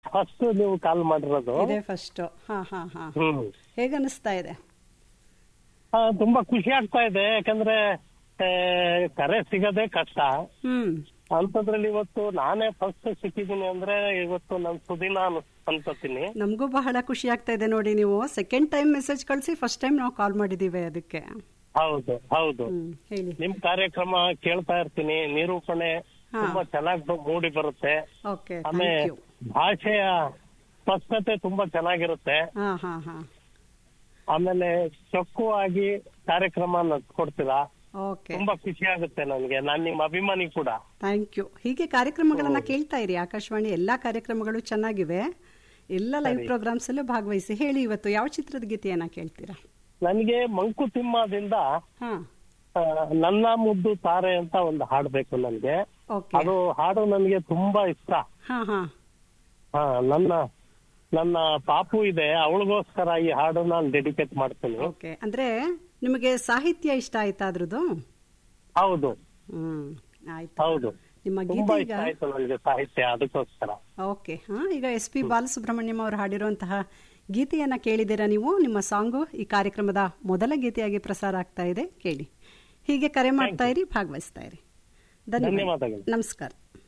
First ನೀವು ಕಾಲ್ ಮಾಡಿರೋದು ಇದೇ ಫಸ್ಟ್ ಹಾ ಹಾ ಹಾ ಹ್ಮ್ ಹೇಗನ್ನಿಸ್ತಾ ಇದೆ ಆ, ತುಂಬಾ ಖುಷಿ ಆಗ್ತಾ ಇದೆ ಯಾಕಂದ್ರೆ ಆ, ಕರೆ ಸಿಗದೆ ಕಷ್ಟ ಹ್ಮ್ ಅಂತದ್ರಲ್ಲಿ ಇವತ್ತು ನಾನೇ ಫಸ್ಟ್ ಸಿಕ್ಕಿದ್ದೀನಿ ಅಂದ್ರೆ ಇವತ್ತು ನನ್ ಸುದಿನ ಅನ್- ಅನ್ಕೋತೀನಿ ನಮಗೂ ಬಹಳ ಖುಷಿ ಆಗ್ತಾ ಇದೆ ನೋಡಿ ನೀವು ಸೆಕೆಂಡ್ ಟೈಮ್ ಮೆಸೇಜ್ ಕಳಿಸಿ ಫಸ್ಟ್ ಟೈಮ್ ನಾವು ಕಾಲ್ ಮಾಡಿದೀವಿ ಅದಕ್ಕೆ ಹೌದು ಹೌದು ಹ್ಮ್ ಹೇಳಿ ನಿಮ್ ಕಾರ್ಯಕ್ರಮ ಕೇಳ್ತಾ ಇರ್ತೀನಿ ನಿರೂಪಣೆ ಹಾ. ತುಂಬಾ ಚೆನ್ನಾಗಿ ಮೂಡಿ ಬರುತ್ತೆ ಓಕೆ ಆಮೇಲೆ ಥ್ಯಾಂಕ್ ಯು ಭಾಷೆಯ ಸ್ಪಷ್ಟತೆ ತುಂಬಾ ಚೆನ್ನಾಗಿರುತ್ತೆ ಹಾ ಹಾ ಹಾ ಆಮೇಲೆ ಚೊಕ್ಕವಾಗಿ ಕಾರ್ಯಕ್ರಮ ನಡ್ಸ್ಕೊಡ್ತೀರಾ ಓಕೆ ತುಂಬಾ ಖುಷಿ ಆಗುತ್ತೆ ನನ್ಗೆ ನಾನ್ ನಿಮ್ ಅಭಿಮಾನಿ ಕೂಡ ಥ್ಯಾಂಕ್ ಯು ಹೀಗೆ ಕಾರ್ಯಕ್ರಮಗಳನ್ನ ಕೇಳ್ತಾ ಇರಿ ಆಕಾಶವಾಣಿ ಎಲ್ಲಾ ಕಾರ್ಯಕ್ರಮಗಳು ಚೆನ್ನಾಗಿವೆ ಎಲ್ಲ ಲೈವ್ ಪ್ರೋಗ್ರಾಮ್ಸ್ ಅಲ್ಲೂ ಭಾಗವಹಿಸಿ ಹೇಳಿ ಇವತ್ತು ಯಾವ ಚಿತ್ರದ ಗೀತೆಯನ್ನ ಕೇಳ್ತೀರಾ ನನ್ಗೆ ಮಂಕುತಿಮ್ಮದಿಂದ ಹಾ ಆ, ನನ್ನ ಮುದ್ದು ತಾರೆ ಅಂತ ಒಂದು ಹಾಡ್ಬೇಕು ನನ್ಗೆ ಓಕೆ ಅದು ಹಾಡು ನನ್ಗೆ ತುಂಬಾ ಇಷ್ಟ ಹಾ ಹಾ ಹಾ ನನ್ನ ನನ್ನ ಪಾಪು ಇದೆ ಅವಳಿಗೋಸ್ಕರ ಈ ಹಾಡು ನಾನು ಡೆಡಿಕೇಟ್ ಮಾಡ್ತೀನಿ ಓಕೆ ಅಂದ್ರೆ ನಿಮಗೆ ಸಾಹಿತ್ಯ ಇಷ್ಟ ಆಯ್ತಾ ಅದ್ರದ್ದು ಹೌದು ಹ್ಮ್ ಆಯ್ತು ಹೌದು ನಿಮ್ಮ ತುಂಬಾ ಗೀತೆ ಇಷ್ಟ ಈಗ ಆಯ್ತು ನನಗೆ ಸಾಹಿತ್ಯ ಅದಕ್ಕೋಸ್ಕರ ಓಕೆ ಹಾ ಈಗ ಎಸ್ ಪಿ ಬಾಲಸುಬ್ರಹ್ಮಣ್ಯಂ ಅವರು ಹಾಡಿರುವಂತಹ ಗೀತೆಯನ್ನ ಕೇಳಿದ್ದೀರಾ ನೀವು ನಿಮ್ಮ ಸಾಂಗು ಈ ಕಾರ್ಯಕ್ರಮದ ಮೊದಲ ಗೀತೆಯಾಗಿ ಪ್ರಸಾರ ಆಗ್ತಾ ಇದೆ ಕೇಳಿ ಹೀಗೆ ಕರೆ ಮಾಡ್ತಾ ಇರಿ ಭಾಗವಹಿಸ್ತಾ ಇರಿ ಧನ್ಯವಾದ ಧನ್ಯವಾದಗಳು ನಮಸ್ಕಾರ